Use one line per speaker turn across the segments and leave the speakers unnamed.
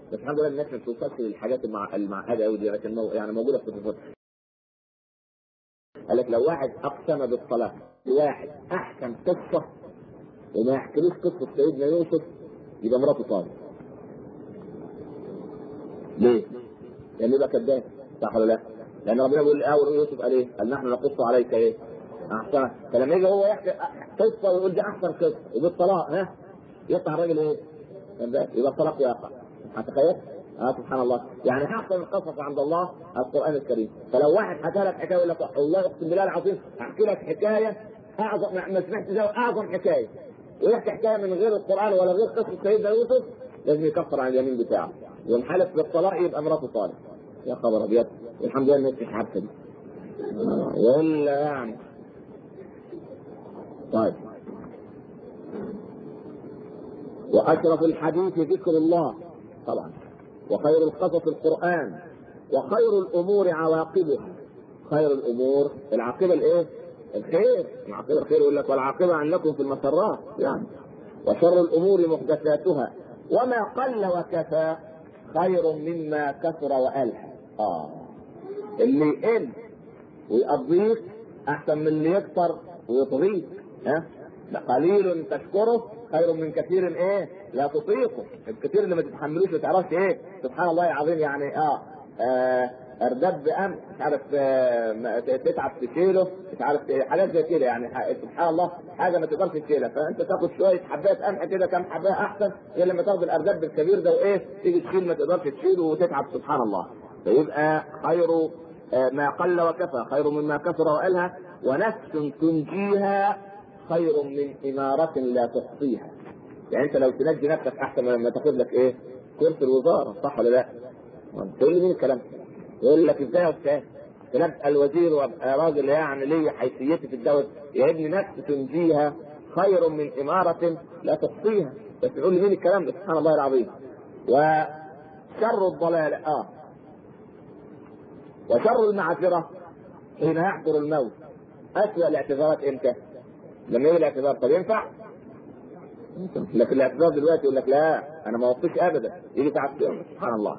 بس الحمد لله الناس ما بتوصلش للحاجات المع- المعقده قوي دي لكن مو- يعني موجوده في الكتب قال لك لو واحد اقسم بالصلاه لواحد احكم قصه وما يحكيلوش قصه سيدنا يوسف يبقى مراته طالب ليه؟ لأنه يبقى كذاب صح ولا لا؟ لأن ربنا بيقول الأول يوسف قال إيه؟ قال نحن نقص عليك إيه؟ أحسن فلما يجي هو يحكي قصة ويقول دي أحسن قصة وبالطلاق ها؟ يطلع الراجل إيه؟ كذاب يبقى الطلاق يقع هتخيل؟ اه سبحان الله يعني احسن القصص عند الله القران الكريم فلو واحد حكى لك حكايه يقول لك والله اقسم بالله العظيم احكي لك حكايه اعظم ما سمعت زي اعظم حكايه ويحكي حكايه من غير القران ولا غير قصه سيدنا يوسف لازم يكفر عن اليمين بتاعه وانحلف بالطلاق يبقى مراته صالح يا خبر ابيض الحمد لله الناس مش عارفه دي ولا يعني طيب واشرف الحديث ذكر الله طبعا وخير القصص القران وخير الامور عواقبها خير الامور العاقبه الايه؟ الخير العاقبه الخير يقول لك والعاقبه عنكم في المسرات يعني وشر الامور محدثاتها وما قل وكفى خير مما كثر والهى اه اللي يقل ويقضيك احسن من اللي يكثر ويطغيك ها ده قليل تشكره خير من كثير ايه لا تطيقه الكثير اللي ما تتحملوش ما تعرفش ايه سبحان الله العظيم يعني اه, آه اردب ام مش عارف آه ما- تتعب تشيله مش عارف إيه، حاجات زي كده يعني ح- سبحان الله حاجه ما تقدرش تشيلها فانت تاخد شويه حبات قمح كده كام حبايه احسن غير لما تاخد الاردب الكبير ده وايه تيجي تشيل ما تقدرش تشيله وتتعب سبحان الله فيبقى خير آه، ما قل وكفى خير مما كثر والهى ونفس تنجيها خير من إمارة لا تحصيها يعني انت لو تنجي نفسك احسن من لما تاخد لك ايه كرسي الوزاره صح ولا لا؟ تقول لي مين الكلام ده؟ يقول لك ازاي يا استاذ؟ تبقى الوزير وابقى راجل يعني ليا حيثيتي في الدوله يا ابني نفس تنجيها خير من اماره لا تحصيها بس تقول لي مين الكلام ده سبحان الله العظيم وشر الضلال اه وشر المعذره حين يحضر الموت اسوأ الاعتذارات امتى؟ لما يجي الاعتذار طب ينفع؟ لكن الاعتذار دلوقتي يقول لك لا انا ما وفيش ابدا يجي تعب سبحان الله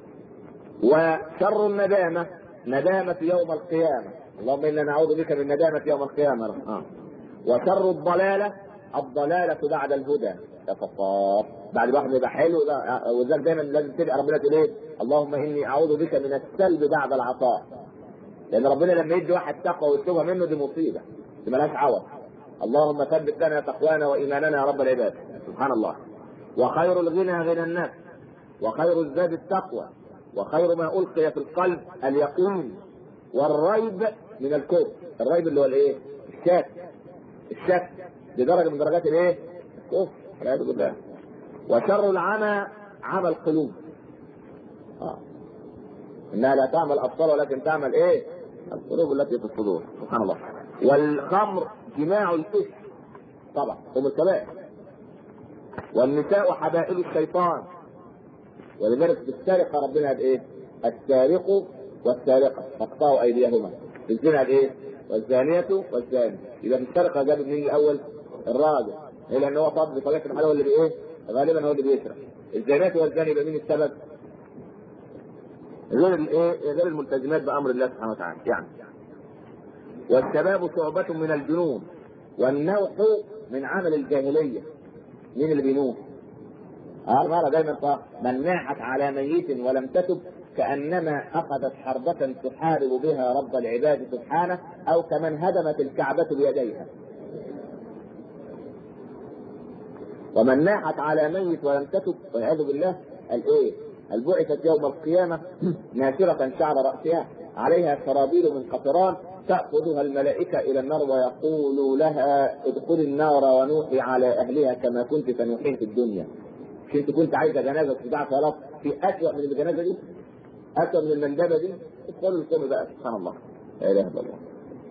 وشر الندامه ندامه يوم القيامه اللهم انا نعوذ بك من ندامه يوم القيامه آه. وشر الضلاله الضلاله بعد الهدى يا كفار بعد الواحد يبقى حلو ده ولذلك دايما لازم تدعي ربنا تقول ايه اللهم اني اعوذ بك من السلب بعد العطاء لان ربنا لما يدي واحد تقوى ويسلبها منه دي مصيبه دي ملهاش عوض اللهم ثبت لنا تقوانا وايماننا يا رب العباد سبحان الله وخير الغنى غنى النفس وخير الزاد التقوى وخير ما القي في القلب اليقين والريب من الكفر الريب اللي هو الايه الشك الشك دي درجه من درجات الايه الكفر والعياذ بالله وشر العمى عمى القلوب آه. انها لا تعمل ابصار ولكن تعمل ايه القلوب التي في الصدور سبحان الله والخمر جماع الاسم طبعا هم الكبائر والنساء حبائل الشيطان ولذلك في السرقه ربنا قال ايه؟ السارق والسارقه فاقطعوا ايديهما في الزنا قال ايه؟ والزانية والزاني إذا في السرقة جاب مين الأول؟ الراجل إيه لأن هو فضل بطبيعة الحال هو اللي بإيه؟ غالبا هو اللي بيسرق الزانية والزاني يبقى مين السبب؟ غير الايه؟ غير الملتزمات بأمر الله سبحانه وتعالى يعني والشباب شعبة من الجنون والنوح من عمل الجاهلية مين اللي بينوح؟ المرة دايما من ناحت على ميت ولم تتب كأنما أخذت حربة تحارب بها رب العباد سبحانه أو كمن هدمت الكعبة بيديها ومن ناحت على ميت ولم تتب والعياذ بالله الإيه؟ البعثت يوم القيامة ناشرة شعر رأسها عليها سرابيل من قطران تأخذها الملائكة إلى النار ويقول لها ادخلي النار ونوحي على أهلها كما كنت تنوحين في الدنيا. مش أنت كنت عايزة جنازة تدعى صلاة في أسوأ من الجنازة دي؟ أسوأ من المندبة دي؟ ادخلوا القوم بقى سبحان الله. لا إله إلا الله.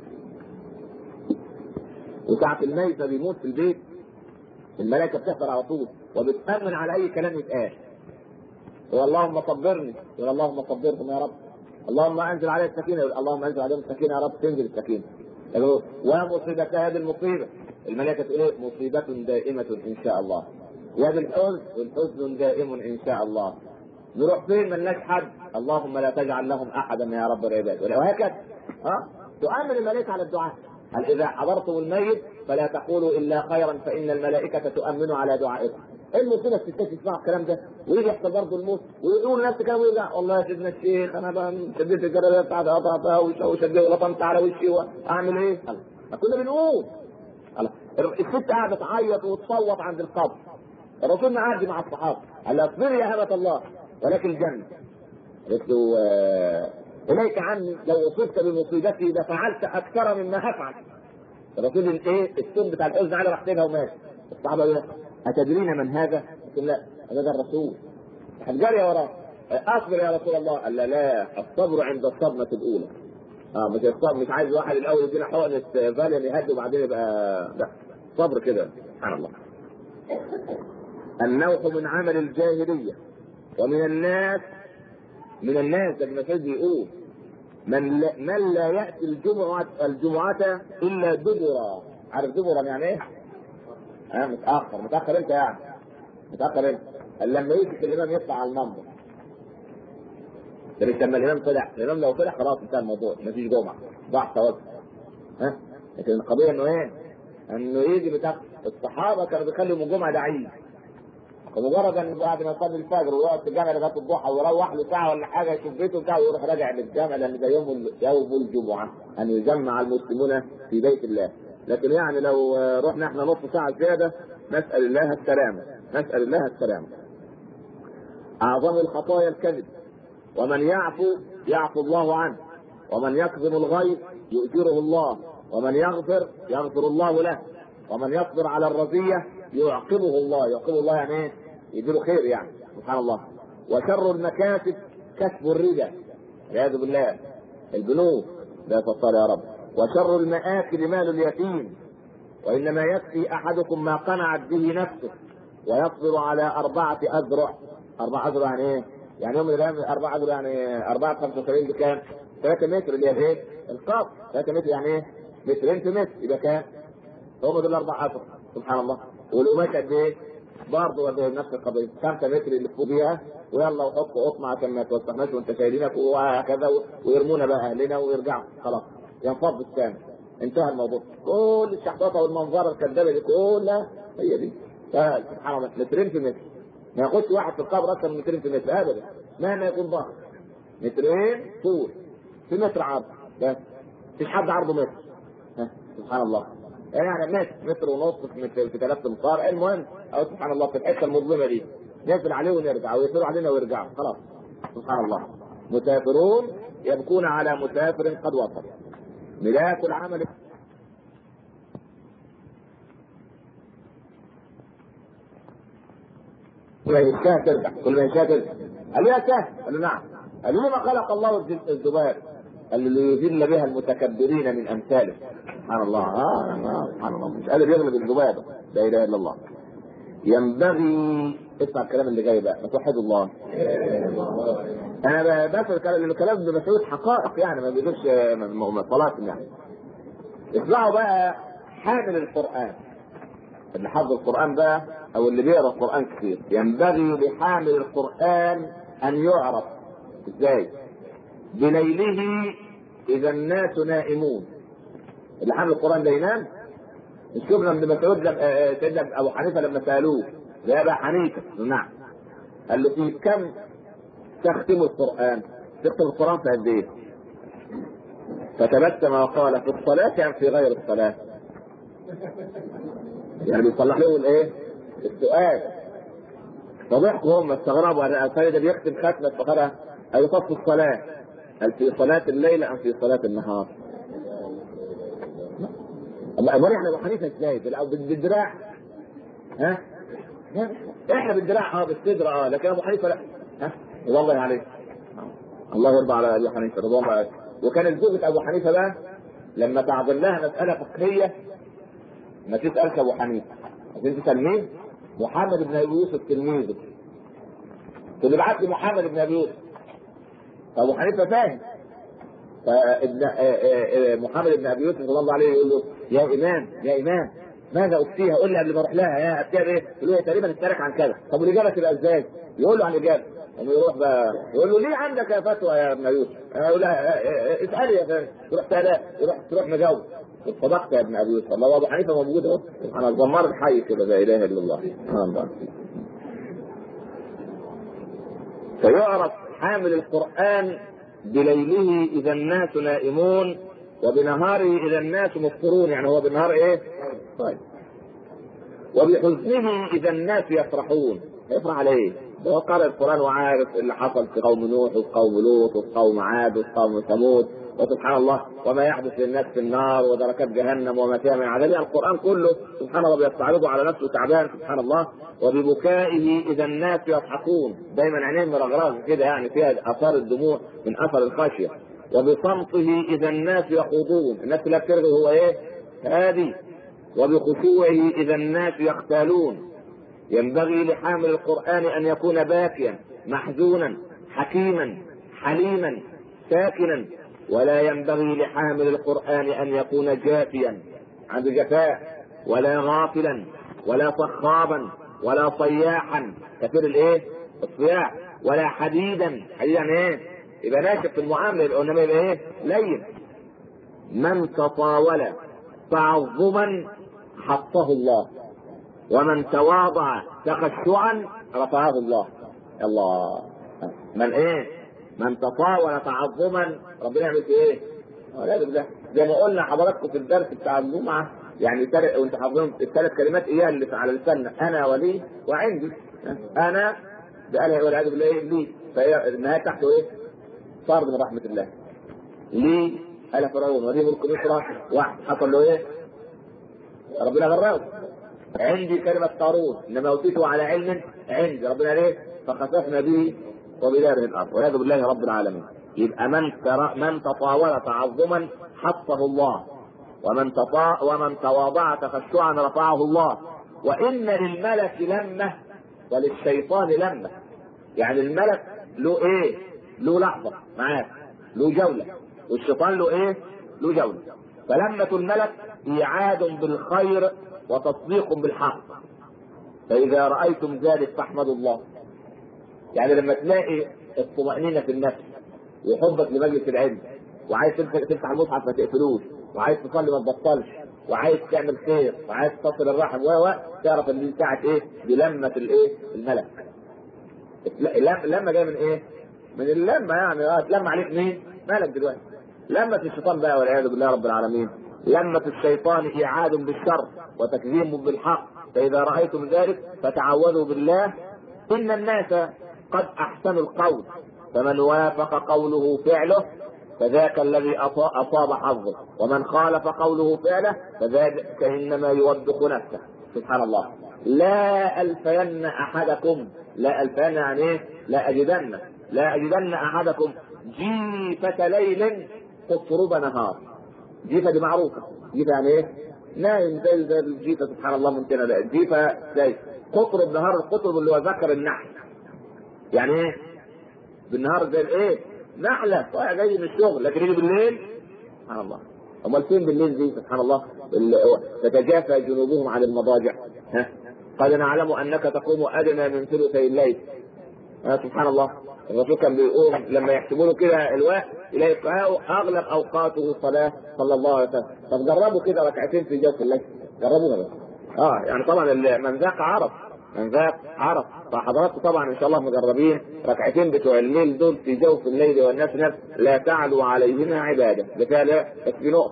وساعة الميت بيموت في البيت الملائكة بتحضر على طول وبتأمن على أي كلام يتقال. اللهم صبرني يقول اللهم صبرهم يا رب اللهم انزل عليه السكينه يقول اللهم انزل عليهم السكينه يا رب تنزل السكينه يقول ومصيبة هذه المصيبة الملائكة تقول ايه مصيبة دائمة ان شاء الله وهذا الحزن والحزن دائم ان شاء الله نروح فين ملناش حد اللهم لا تجعل لهم احدا يا رب العباد وهكذا ها تؤمن الملائكه على الدعاء قال اذا حضرتم الميت فلا تقولوا الا خيرا فان الملائكه تؤمن على دعائكم المصيبه الستات يسمعوا الكلام ده ويجي يحصل برضه الموت ويقول نفس الكلام ويرجع والله يا سيدنا الشيخ انا بقى شديت الجرابيه بتاعتي قطعتها وشديت ولطمت على وشي واعمل ايه؟ كنا بنقول الست قاعده تعيط وتصوت عند القبر الرسول معدي مع الصحابه قال لها اصبري يا هبه الله ولكن الجنه قالت له آه اليك عني لو اصبت بمصيبتي لفعلت اكثر مما افعل الرسول الايه السن بتاع الحزن على راح سيبها وماشي الصحابه يقول اتدرين من هذا؟ قلت لا هذا ده الرسول جري وراه اصبر يا رسول الله قال لا لا الصبر عند الصدمه الاولى اه مش الصبر مش عايز واحد الاول يدينا حقنه فاليا يهدي وبعدين يبقى لا صبر كده سبحان الله النوح من عمل الجاهليه ومن الناس من الناس ابن مسعود يقول من لا, من لا ياتي الجمعه الجمعه الا دبرا عارف دبرا يعني ايه؟ ها متاخر متاخر انت يعني متاخر انت لما يجي الامام يطلع على المنبر ده مش لما الامام طلع الامام لو طلع خلاص انتهى الموضوع مفيش جمعه ضاع ثواب ها لكن القضيه انه ايه؟ انه يجي متاخر الصحابه كانوا بيخلوا الجمعه ده عيد فمجرد ان بعد ما يصلي الفجر ويقعد في الجامع لغايه الضحى ويروح له ساعه ولا حاجه يشوف بيته بتاعه ويروح راجع للجامع لان ده يوم يوم الجمعه ان يجمع المسلمون في بيت الله لكن يعني لو رحنا احنا نص ساعه زياده نسال الله السلامه نسال الله السلامه اعظم الخطايا الكذب ومن يعفو يعفو الله عنه ومن يكظم الغيظ يؤجره الله ومن يغفر يغفر الله له ومن يصبر على الرزيه يعقبه الله يعقبه الله يعني ايه؟ يديله خير يعني سبحان الله وشر المكاسب كسب الربا والعياذ بالله البنوك لا تفضل يا رب وشر المآكل مال اليتيم وإنما يكفي أحدكم ما قنعت به نفسه ويصبر على أربعة أذرع أربعة أذرع يعني إيه؟ يعني يوم من الأيام أربعة أذرع يعني أربعة 75 بكام؟ 3 متر اللي هي إيه؟ القاف 3 متر يعني إيه؟ مترين في متر يبقى كام؟ هم دول أربع أذرع سبحان الله والقماش قد ايه؟ برضه قد نفس القضيه 5 متر يلفوا بيها ويلا وحطوا قطمه عشان ما توسخناش وانت شايلينك وهكذا ويرمونا بقى اهلنا ويرجعوا خلاص ينفض الثاني انتهى الموضوع كل الشحطاطه والمنظره الكذابه دي كلها هي دي سبحان الله مترين في متر ما ياخدش واحد في القبر اكثر من مترين في متر ابدا مهما يكون ضخم مترين طول في متر عرض بس مفيش حد عرضه متر سبحان الله يعني متر متر ونص في, في ثلاث امتار المهم او سبحان الله في الحته المظلمه دي نقفل عليه ونرجع ويقفلوا علينا ويرجعوا خلاص سبحان الله مسافرون يبكون على مسافر قد وصل ملاك العمل كل ما يشاء ترجع كل ما يشاء ترجع قال له يا سهل قال له نعم قال له لما خلق الله الذباب قال له ليذل بها المتكبرين من امثاله سبحان الله آه, آه سبحان الله مش قادر يغلب الذبابه لا اله الا الله ينبغي اسمع الكلام اللي جاي بقى توحدوا الله انا بس الكلام الكلام ابن مسعود حقائق يعني ما بيقولش طلاسم يعني اسمعوا بقى حامل القران اللي حافظ القران بقى او اللي بيقرا القران كثير ينبغي لحامل القران ان يعرف ازاي بليله اذا الناس نائمون اللي حامل القران ده ينام شفنا ابن مسعود سيدنا ابو حنيفه لما سالوه يا ابا حنيفه نعم قال له في كم تختم القران؟ تختم القران في قد ايه؟ فتبسم وقال في الصلاة أم في غير الصلاة؟ يعني بيصلح لهم الايه؟ السؤال فضحكوا هم استغربوا انا ده بيختم ختمة فقرأ أي في الصلاة هل في صلاة الليل أم في صلاة النهار؟ امال احنا ابو حنيفه ازاي؟ بالدراع ها؟ احنا بالدراع اه بالصدر اه لكن ابو حنيفه لا ها؟ والله عليه الله يرضى على ابي حنيفه رضوان الله عليه وكانت زوجة ابو حنيفه بقى لما تعظم لها مساله فقهيه ما تسالش ابو حنيفه عشان تسال مين؟ محمد بن ابي يوسف تلميذه تقول له ابعت لي محمد بن ابي يوسف فابو حنيفه فاهم فابن محمد بن ابي يوسف رضي الله عليه يقول له يا امام يا امام ماذا افتيها قول لي قبل ما اروح لها يا افتيها بايه؟ يقول له تقريبا اشترك عن كذا طب والاجابه تبقى ازاي؟ يقول له عن الاجابه يعني يروح بقى يقول له ليه عندك يا فتوى يا ابن يوسف؟ يقول لها اسالي يا فندم تروح تلا يروح تروح مجاوب صدقت يا ابن ابي يوسف الله ابو حنيفه موجود اهو سبحان الله زمار الحي كده لا اله الا الله سبحان الله فيعرف حامل القران بليله اذا الناس نائمون وبنهاره اذا الناس مفطرون يعني هو بالنهار ايه؟ طيب وبحزنه اذا الناس يفرحون يفرح على ايه؟ هو قرأ القرآن وعارف اللي حصل في قوم نوح وفي قوم لوط وفي قوم عاد وفي قوم ثمود وسبحان الله وما يحدث للناس في النار ودركات جهنم وما فيها من عذاب القرآن كله سبحان الله بيستعرضه على نفسه تعبان سبحان الله وببكائه إذا الناس يضحكون دايما عينين مرغرغ كده يعني فيها آثار الدموع من أثر الخشية وبصمته إذا الناس يخوضون الناس لا بترغي هو إيه؟ هادي وبخشوعه إذا الناس يختالون ينبغي لحامل القرآن أن يكون باكيا محزونا حكيما حليما ساكنا ولا ينبغي لحامل القرآن أن يكون جافيا عنده جفاء ولا غافلا ولا صخابا ولا صياحا كثير الايه؟ الصياح ولا حديدا حديدا ايه؟ يبقى ناشف في المعامله انما يبقى ايه؟ لين من تطاول تعظما حطه الله ومن تواضع تخشعا رفعه الله الله من ايه من تطاول تعظما ربنا يعمل فيه ايه والعياذ بالله زي ما قلنا حضراتكم في الدرس بتاع الجمعه يعني تل... وانت حافظين الثلاث كلمات اياه اللي على لساننا انا ولي وعندي انا بقالها والعياذ بالله ايه لي فهي النهايه تحته ايه؟ فرض من رحمه الله لي قال فرعون ولي ملك مصر واحد حصل له ايه؟ ربنا غرقه عندي كلمة قارون إنما أوتيته على علم عندي ربنا ليه؟ فخسفنا به وبداره الأرض والعياذ بالله رب العالمين يبقى من ترى من تطاول تعظما حطه الله ومن تطا ومن تواضع تخشعا رفعه الله وإن للملك لمة وللشيطان لمة يعني الملك له إيه؟ له لحظة معاك له جولة والشيطان له إيه؟ له جولة فلمة الملك إيعاد بالخير وتصديق بالحق فإذا رأيتم ذلك فاحمدوا الله يعني لما تلاقي الطمأنينة في النفس وحبك لمجلس العلم وعايز تفتح المصحف ما تقفلوش وعايز تصلي ما تبطلش وعايز تعمل خير وعايز تصل الرحم و تعرف ان دي ساعة ايه؟ بلمة الايه؟ الملك. اللمة جاية من ايه؟ من اللمة يعني اتلم عليك مين؟ مالك دلوقتي. لمة الشيطان بقى والعياذ بالله رب العالمين لمة الشيطان إيعاد بالشر وتكذيب بالحق فإذا رأيتم ذلك فتعوذوا بالله إن الناس قد أحسنوا القول فمن وافق قوله فعله فذاك الذي أصاب حظه ومن خالف قوله فعله فذاك إنما يوبخ نفسه سبحان الله لا ألفين أحدكم لا ألفين يعني إيه؟ لا أجدن لا أجدن أحدكم جيفة ليل قطرب نهار جيفة دي معروفة جيفة يعني ايه؟ نايم زي زي الجيفة سبحان الله ممكنة لا الجيفة زي قطرب نهار القطرب اللي هو ذكر النحل يعني ايه؟ بالنهار زي الايه؟ نحلة طالع جاي من الشغل لكن يجي بالليل سبحان الله امال فين بالليل دي سبحان الله تتجافى جنوبهم عن المضاجع ها قد نعلم انك تقوم ادنى من ثلثي الليل ها سبحان الله الرسول كان بيقوم لما يحسبوا له كده الوقت يلاقي اغلب اوقاته صلاه صلى الله عليه وسلم طب جربوا كده ركعتين في جوف الليل جربوها بس اه يعني طبعا من ذاق عرف من ذاق عرف فحضراتكم طبعا ان شاء الله مجربين ركعتين بتوع الليل دول في جوف الليل والناس نفس لا تعلو عليهما عباده بتالي بس في نقطه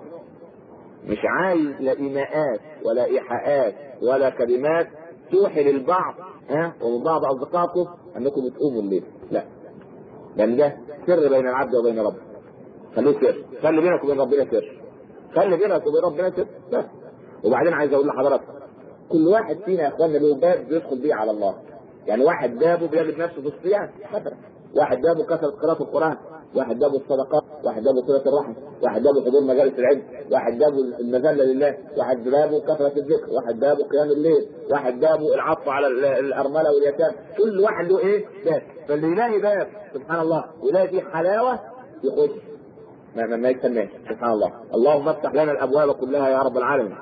مش عايز لا ايماءات ولا ايحاءات ولا كلمات توحي للبعض ها ومن بعض اصدقائكم انكم تقوموا الليل لا لان ده سر بين العبد وبين ربه خليه سر خلي بينك وبين ربنا سر خلي بينك وبين ربنا سر بس وبعدين عايز اقول لحضراتكم كل واحد فينا يا اخوانا له باب بيدخل بيه على الله يعني واحد بابه بيجد نفسه في الصيام مثلا واحد بابه كثره قراءه القران واحد بابه الصدقات واحد بابه صله الرحم واحد بابه حضور مجالس العلم واحد بابه المذله لله واحد بابه كثره الذكر واحد بابه قيام الليل واحد بابه العطف على الارمله واليتام كل واحد له ايه باب فاللي يلاقي باب سبحان الله ويلاقي فيه حلاوه يخش ما, ما, ما يستناش سبحان الله اللهم افتح لنا الابواب كلها يا رب العالمين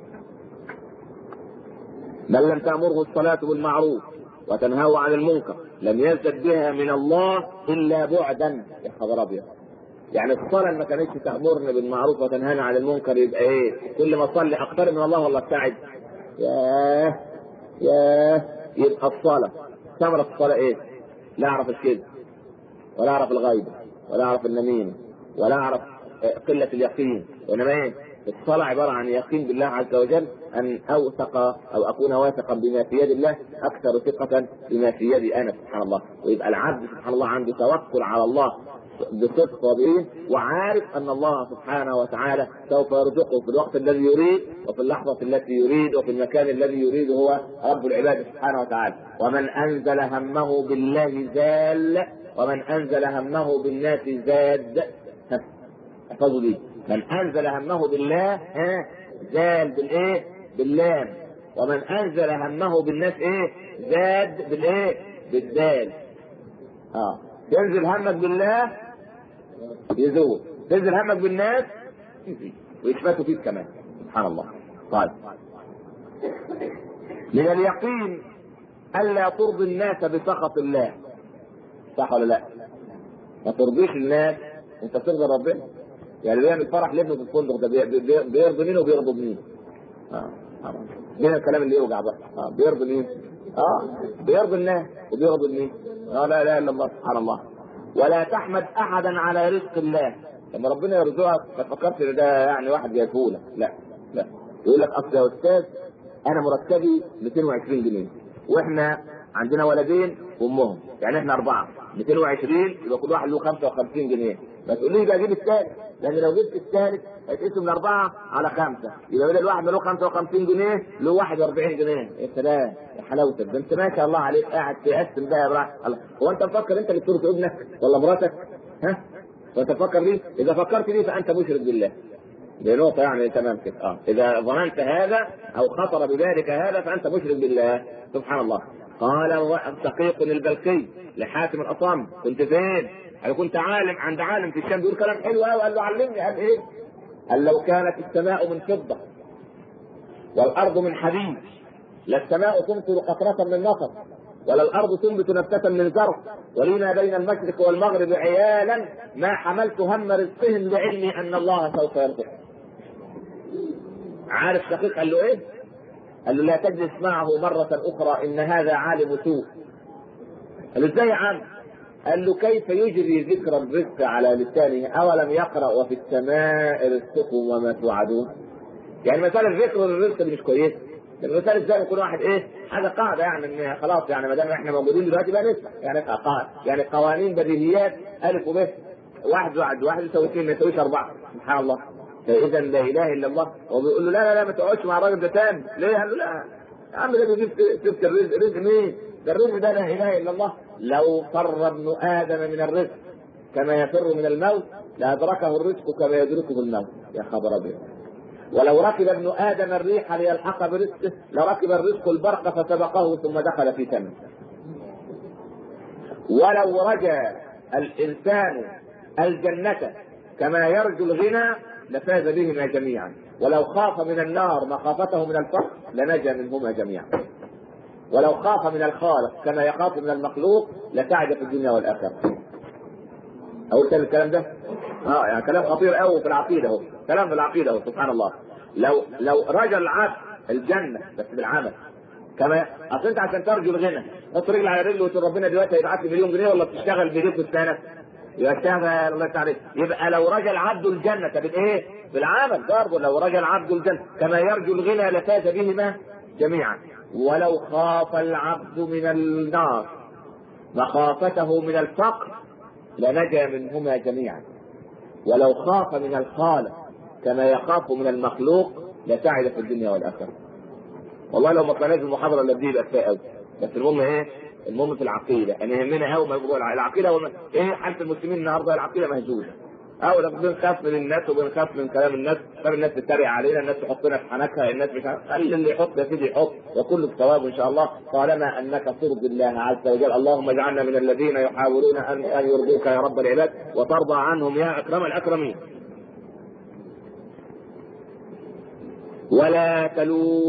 من لم تأمره الصلاة بالمعروف وتنهاه عن المنكر لم يزدد بها من الله الا بعدا يا خبر ابيض يعني الصلاة ما كانتش تأمرني بالمعروف وتنهانا عن المنكر يبقى ايه؟ كل ما اصلي اقترب من الله ولا ابتعد؟ ياه ياه يبقى الصلاة ثمرة الصلاة ايه؟ لا اعرف الكذب ولا اعرف الغيبة ولا اعرف النميمة ولا اعرف قلة اليقين وانما ايه؟ الصلاة عبارة عن يقين بالله عز وجل أن أوثق أو أكون واثقا بما في يد الله أكثر ثقة بما في يدي أنا سبحان الله ويبقى العبد سبحان الله عنده توكل على الله بصدق وبإيه وعارف أن الله سبحانه وتعالى سوف يرزقه في الوقت الذي يريد وفي اللحظة التي يريد وفي المكان الذي يريد هو رب العباد سبحانه وتعالى ومن أنزل همه بالله زال ومن أنزل همه بالناس زاد احفظوا دي من انزل همه بالله ها زاد بالايه؟ باللام ومن انزل همه بالناس ايه؟ زاد بالايه؟ بالدال اه تنزل همك بالله يزول تنزل همك بالناس يزيد ويثبتوا فيك كمان سبحان الله طيب من اليقين الا ترضي الناس بسخط الله صح ولا لا؟ ما ترضيش الناس انت ترضي ربنا يعني بيعمل فرح لابنه في الفندق ده بيرضي مين وبيرضي مين؟ اه مين الكلام اللي يوجع بقى؟ اه بيرضي مين؟ اه بيرضي الناس وبيرضي مين؟ اه لا اله الا الله سبحان الله ولا تحمد احدا على رزق الله لما ربنا يرزقك ما تفكرش ان ده يعني واحد جايبهولك لا لا يقول لك اصل يا استاذ انا مرتبي 220 جنيه واحنا عندنا ولدين وامهم يعني احنا اربعه 220 يبقى كل واحد له 55 جنيه ما تقوليش بقى جيب الثالث لان لو جبت الثالث هيتقسم من اربعه على خمسه يبقى بدل الواحد له 55 جنيه له 41 جنيه يا سلام يا حلاوتك ده انت ما شاء الله عليك قاعد تقسم بقى يا براح هو انت مفكر انت اللي تورث ابنك ولا مراتك؟ ها؟ وانت تفكر ليه؟ اذا فكرت ليه فانت مشرك بالله. دي نقطة يعني تمام كده اه إذا ظننت هذا أو خطر بذلك هذا فأنت مشرك بالله سبحان الله قال شقيق البلقي لحاتم الأصم كنت فين؟ أنا كنت عالم عند عالم في الشام بيقول كلام حلو قوي قال له علمني قال إيه؟ قال لو كانت السماء من فضة والأرض من حديد لا السماء تمطر قطرة من نصر ولا الأرض تنبت نبتة من زرع ولي ما بين المشرق والمغرب عيالا ما حملت هم رزقهم لعلمي أن الله سوف يرزقهم عارف شقيق قال له ايه؟ قال له لا تجلس معه مرة أخرى إن هذا عالم سوء. قال له ازاي يا عم؟ قال له كيف يجري ذكر الرزق على لسانه أولم يقرأ وفي السماء رزقكم وما توعدون؟ يعني مسألة ذكر الرزق مش كويسة. المسألة ازاي يكون واحد ايه؟ حاجة قاعدة يعني ان خلاص يعني ما دام احنا موجودين دلوقتي بقى نسمع يعني قاعدة يعني قوانين بديهيات ألف وب واحد زائد واحد يساوي اثنين ما يساويش أربعة سبحان الله فاذا لا اله الا الله هو بيقول له لا لا لا ما تقعدش مع الراجل ده تاني ليه؟ قال له لا يا عم ده بيجيب سيره الرزق رزق مين؟ ده الرزق ده لا اله الا الله لو فر ابن ادم من الرزق كما يفر من الموت لادركه الرزق كما يدركه الموت يا خبر ابيض ولو ركب ابن ادم الريح ليلحق برزقه لركب الرزق البرق فسبقه ثم دخل في سمه ولو رجا الانسان الجنه كما يرجو الغنى لفاز بهما جميعا ولو خاف من النار مخافته من الفقر لنجا منهما جميعا ولو خاف من الخالق كما يخاف من المخلوق لسعد في الدنيا والاخره اقول تاني الكلام ده اه يعني كلام خطير قوي في العقيده اهو كلام في العقيده اهو سبحان الله لو لو رجا العبد الجنه بس بالعمل كما اصل انت عشان ترجو الغنى حط رجل على رجل وتقول ربنا دلوقتي هيبعت لي مليون جنيه ولا بتشتغل بايديك وسنانك يشتغل الله تعالى يبقى لو رجا العبد الجنة بالايه؟ بالعمل برضه لو رجا العبد الجنة كما يرجو الغنى لفاز بهما جميعا ولو خاف العبد من النار مخافته من الفقر لنجا منهما جميعا ولو خاف من الخالق كما يخاف من المخلوق لسعد في الدنيا والاخره والله لو ما طلعناش المحاضره اللي دي يبقى كفايه قوي بس المهم ايه المهم في العقيده انا يهمنا قوي موضوع العقيده والم... ايه حاله المسلمين النهارده العقيده مهزوزه او بنخاف من الناس وبنخاف من كلام الناس طب الناس تتريق علينا الناس تحطنا في حنكها الناس مش عارف خلي اللي يحط يا سيدي يحط وكله بثواب ان شاء الله طالما انك ترضي الله عز وجل اللهم اجعلنا من الذين يحاولون ان ان يرضوك يا رب العباد وترضى عنهم يا اكرم الاكرمين ولا تلوم